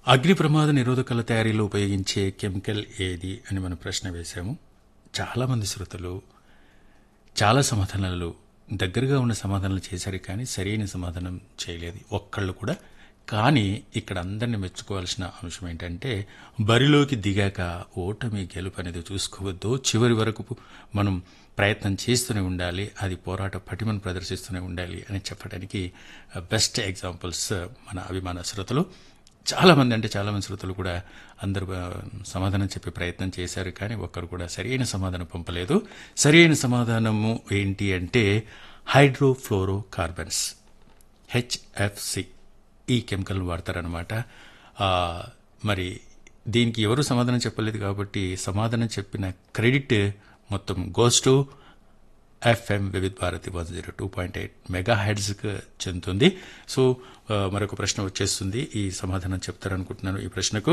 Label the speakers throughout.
Speaker 1: అగ్ని ప్రమాద నిరోధకాల తయారీలో ఉపయోగించే కెమికల్ ఏది అని మనం ప్రశ్న వేశాము చాలామంది శ్రోతలు చాలా సమాధానాలు దగ్గరగా ఉన్న సమాధానాలు చేశారు కానీ సరైన సమాధానం చేయలేదు ఒక్కళ్ళు కూడా కానీ ఇక్కడ అందరిని మెచ్చుకోవాల్సిన అంశం ఏంటంటే బరిలోకి దిగాక ఓటమి గెలుపు అనేది చూసుకోవద్దు చివరి వరకు మనం ప్రయత్నం చేస్తూనే ఉండాలి అది పోరాట పటిమను ప్రదర్శిస్తూనే ఉండాలి అని చెప్పడానికి బెస్ట్ ఎగ్జాంపుల్స్ మన అభిమాన శ్రోతలు చాలా మంది అంటే చాలా మంది శ్రోతలు కూడా అందరూ ఆ, సమాధానం చెప్పే ప్రయత్నం చేశారు కానీ ఒక్కరు కూడా సరైన సమాధానం పంపలేదు సరైన సమాధానము ఏంటి అంటే హైడ్రోఫ్లోరో కార్బన్స్ హెచ్ఎఫ్సి ఈ కెమికల్ వాడతారనమాట ఆ, మరి దీనికి ఎవరు సమాధానం చెప్పలేదు కాబట్టి సమాధానం చెప్పిన క్రెడిట్ మొత్తం goes to FM Vividh Bharati one zero two point eight mega హెడ్స్కి చెందుతుంది సో ఆ, మరొక ప్రశ్న వచ్చేస్తుంది ఈ సమాధానం చెప్తారనుకుంటున్నాను ఈ ప్రశ్నకు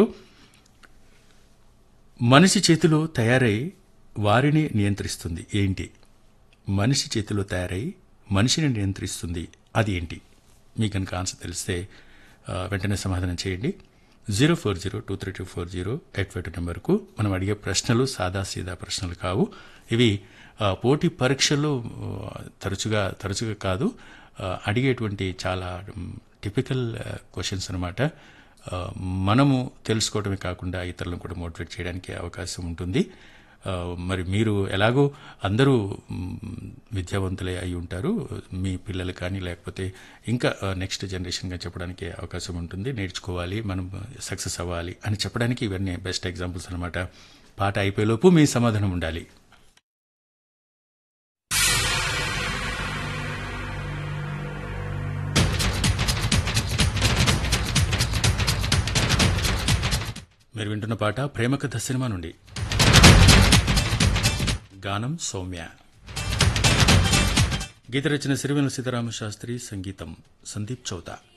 Speaker 1: మనిషి చేతిలో తయారై వారిని నియంత్రిస్తుంది ఏంటి మనిషి చేతిలో తయారై మనిషిని నియంత్రిస్తుంది అది ఏంటి మీకు కనుక ఆన్సర్ తెలిస్తే ఆ, వెంటనే సమాధానం చేయండి zero four zero two three two four zero eight five two నెంబర్కు మనం అడిగే ప్రశ్నలు సాదా సీదా ప్రశ్నలు కావు ఇవి ఆ, పోటీ పరీక్షల్లో ఆ, తరచుగా తరచుగా కాదు ఆ, అడిగేటువంటి చాలా టిపికల్ క్వశ్చన్స్ అనమాట ఆ, మనము తెలుసుకోవడమే కాకుండా ఇతరులను కూడా మోటివేట్ చేయడానికి అవకాశం ఉంటుంది ఆ, మరి మీరు ఎలాగో అందరూ మ్, విద్యావంతులే అయి ఉంటారు మీ పిల్లలు కానీ లేకపోతే ఇంకా నెక్స్ట్ జనరేషన్గా చెప్పడానికి అవకాశం ఉంటుంది నేర్చుకోవాలి మనం సక్సెస్ అవ్వాలి అని చెప్పడానికి ఇవన్నీ బెస్ట్ ఎగ్జాంపుల్స్ అనమాట పాట అయిపోయేలోపు మీ సమాధానం ఉండాలి మీరు వింటున్న పాట ప్రేమ కథ సినిమా నుండి గానం సౌమ్య గీత రచన సిరివెల సీతారామ శాస్త్రి సంగీతం సందీప్ చౌతా